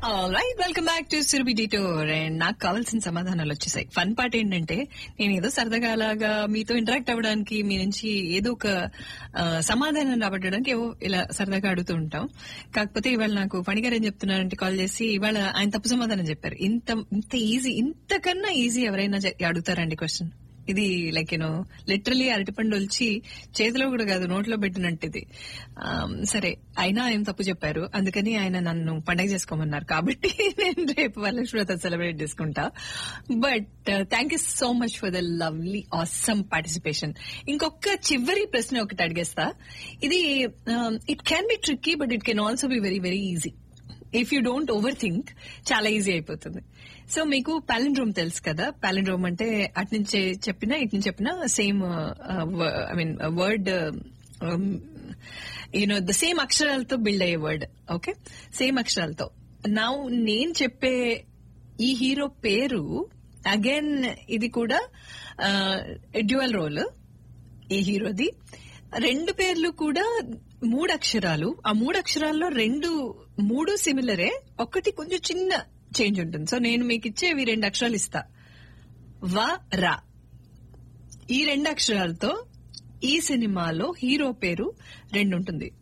right welcome back to Surabhi detour and నాకు కావాల్సిన సమాధానాలు వచ్చేసాయి ఫన్ పార్ట్ ఏంటంటే నేను ఏదో సరదాగా అలాగా మీతో ఇంటరాక్ట్ అవ్వడానికి మీ నుంచి ఏదో ఒక ఆ, సమాధానం రాబట్టడానికి ఏవో ఇలా సరదాగా అడుగుతూ ఉంటాం కాకపోతే ఇవాళ నాకు పనిగారు ఏం చెప్తున్నారంటే కాల్ చేసి ఇవాళ ఆయన తప్పు సమాధానం చెప్పారు ఇంత ఇంత ఈజీ ఇంతకన్నా ఈజీ ఎవరైనా చె- అడుగుతారండి క్వశ్చన్ ఇది లైక్ యూనో లిటరలీ అరటిపండు వచ్చి చేతిలో కూడా కాదు నోట్లో పెట్టినట్టు ఇది ఆమ్, సరే అయినా ఆయన తప్పు చెప్పారు అందుకని ఆయన నన్ను పండగ చేసుకోమన్నారు కాబట్టి నేను రేపు వరలక్ష్మి వ్రతం సెలబ్రేట్ చేసుకుంటా but thank you so much for the lovely awesome participation ఇంకొక చివరి ప్రశ్న ఒకటి అడిగేస్తా ఇది it can be tricky but it can also be very very easy if you don't overthink చాలా ఈజీ అయిపోతుంది సో మీకు పాలిండ్రోమ్ తెలుసు కదా పాలిండ్రోమ్ అంటే అటు నుంచి చెప్పినా ఇటు నుంచి చెప్పినా same I mean word you know the same అక్షరాలతో బిల్డ్ అయ్యే వర్డ్ ఓకే సేమ్ అక్షరాలతో నా నేను చెప్పే ఈ హీరో పేరు అగైన్ ఇది కూడా డ్యువల్ రోల్ ఈ హీరోది రెండు పేర్లు కూడా మూడు అక్షరాలు ఆ మూడు అక్షరాల్లో రెండు మూడు సిమిలరే ఒకటి కొంచెం చిన్న చేంజ్ ఉంటుంది సో నేను మీకు ఇచ్చేవి రెండు అక్షరాలు ఇస్తా వ రా ఈ రెండు అక్షరాలతో ఈ సినిమాలో హీరో పేరు రెండు ఉంటుంది